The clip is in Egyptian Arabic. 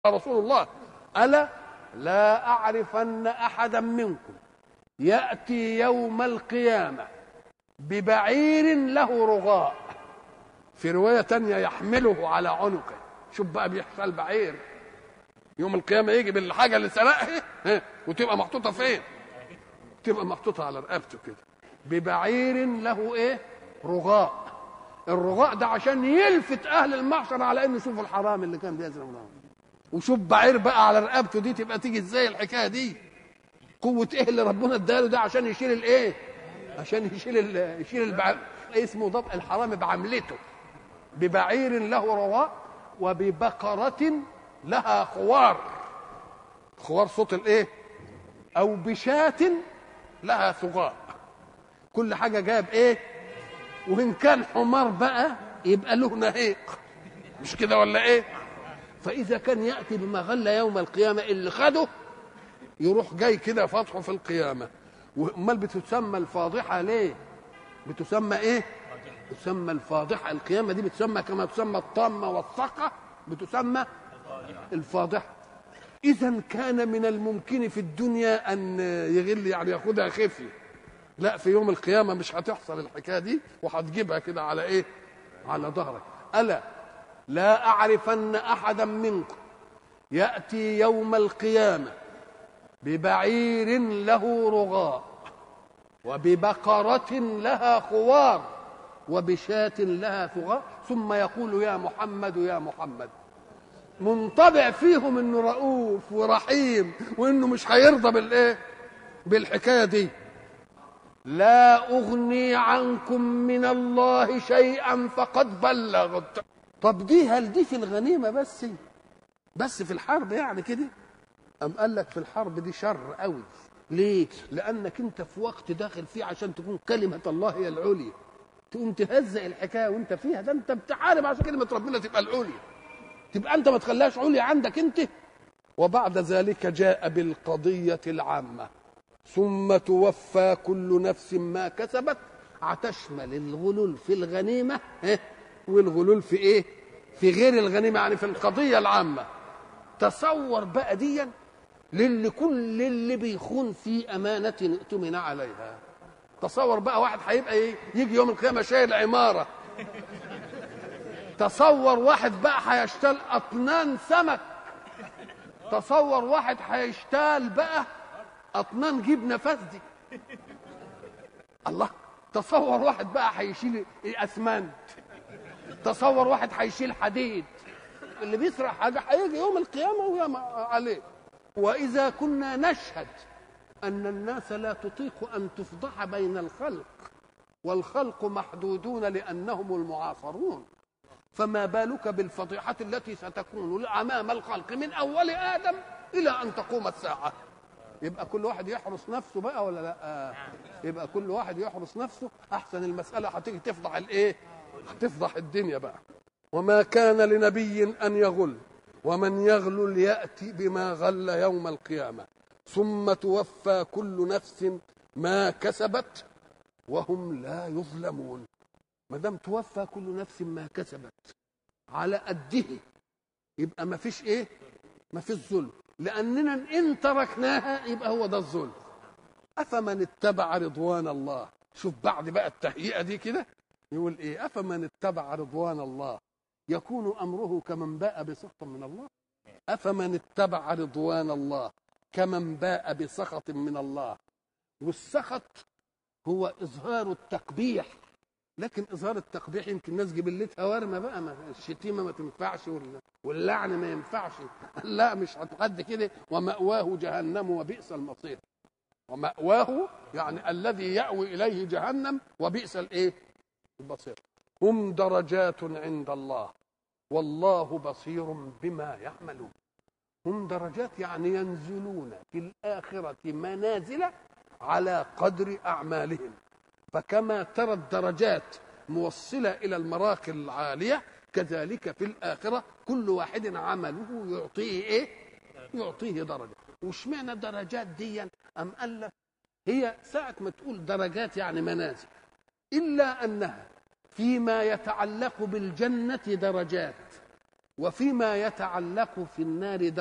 رسول الله ألا لا أعرفن أحدا منكم يأتي يوم القيامة ببعير له رغاء في رواية تانية يحمله على عنقه شوف بقى بيحصل بعير يوم القيامة يجي بالحاجة اللي سرقها ها، وتبقى محطوطة فين تبقى محطوطة على رقبته كده ببعير له ايه رغاء الرغاء ده عشان يلفت اهل المحشر على انه شوفوا الحرام اللي كان بيزرع الله وشوف بعير بقى على رقبته دي تبقى تيجي ازاي الحكايه دي قوه ايه اللي ربنا اداله ده عشان يشيل الايه عشان يشيل ال- يشيل البعير اسمه ضبط الحرام بعملته ببعير له رواء وببقرة لها خوار خوار صوت الايه او بشاة لها ثغاء كل حاجة جاب ايه وان كان حمار بقى يبقى له نهيق مش كده ولا ايه فاذا كان ياتي بما غل يوم القيامه اللي خده يروح جاي كده فاتحه في القيامه وامال بتسمى الفاضحه ليه بتسمى ايه تسمى الفاضحه القيامه دي بتسمى كما تسمى الطامه والصقه بتسمى الفاضحه اذا كان من الممكن في الدنيا ان يغل يعني ياخدها خفي لا في يوم القيامه مش هتحصل الحكايه دي وهتجيبها كده على ايه على ظهرك الا لا اعرفن احدا منكم ياتي يوم القيامه ببعير له رغاء وببقره لها خوار وبشاة لها ثغاء ثم يقول يا محمد يا محمد منطبع فيهم انه رؤوف ورحيم وانه مش هيرضى بالايه بالحكايه دي لا اغني عنكم من الله شيئا فقد بلغت طب دي هل دي في الغنيمه بس بس في الحرب يعني كده أم قال لك في الحرب دي شر قوي ليه لانك انت في وقت داخل فيه عشان تكون كلمه الله هي العليا تقوم تهزق الحكايه وانت فيها ده انت بتحارب عشان كلمه ربنا تبقى العليا تبقى انت ما تخليهاش عليا عندك انت وبعد ذلك جاء بالقضيه العامه ثم توفى كل نفس ما كسبت هتشمل الغلول في الغنيمه ها، والغلول في ايه في غير الغنيمه يعني في القضيه العامه تصور بقى ديا للي كل اللي بيخون في امانه ائتمن عليها تصور بقى واحد هيبقى ايه يجي يوم القيامه شايل عماره تصور واحد بقى هيشتال اطنان سمك تصور واحد هيشتال بقى اطنان جبنه فاسدي الله تصور واحد بقى هيشيل اسمنت تصور واحد هيشيل حديد اللي بيسرق حاجه هيجي يوم القيامه ويا عليه واذا كنا نشهد ان الناس لا تطيق ان تفضح بين الخلق والخلق محدودون لانهم المعاصرون فما بالك بالفضيحه التي ستكون امام الخلق من اول ادم الى ان تقوم الساعه يبقى كل واحد يحرس نفسه بقى ولا لا يبقى كل واحد يحرس نفسه احسن المساله هتيجي تفضح الايه هتفضح الدنيا بقى وما كان لنبي ان يغل ومن يغل ياتي بما غل يوم القيامه ثم توفى كل نفس ما كسبت وهم لا يظلمون ما دام توفى كل نفس ما كسبت على قده يبقى ما فيش ايه ما فيش ظلم لاننا ان تركناها يبقى هو ده الظلم افمن اتبع رضوان الله شوف بعد بقى التهيئه دي كده يقول ايه افمن اتبع رضوان الله يكون امره كمن باء بسخط من الله افمن اتبع رضوان الله كمن باء بسخط من الله والسخط هو اظهار التقبيح لكن اظهار التقبيح يمكن الناس جبلتها ورمه بقى ما الشتيمه ما تنفعش وال- واللعن ما ينفعش لا مش هتقد كده ومأواه جهنم وبئس المصير ومأواه يعني الذي يأوي إليه جهنم وبئس الإيه؟ البصير هم درجات عند الله والله بصير بما يعملون هم درجات يعني ينزلون في الآخرة منازل على قدر أعمالهم فكما ترى الدرجات موصلة إلى المراقي العالية كذلك في الآخرة كل واحد عمله يعطيه إيه؟ يعطيه درجة واشمعنى الدرجات دي أم قال لك هي ساعة ما تقول درجات يعني منازل إلا أنها فيما يتعلق بالجنة درجات وفيما يتعلق في النار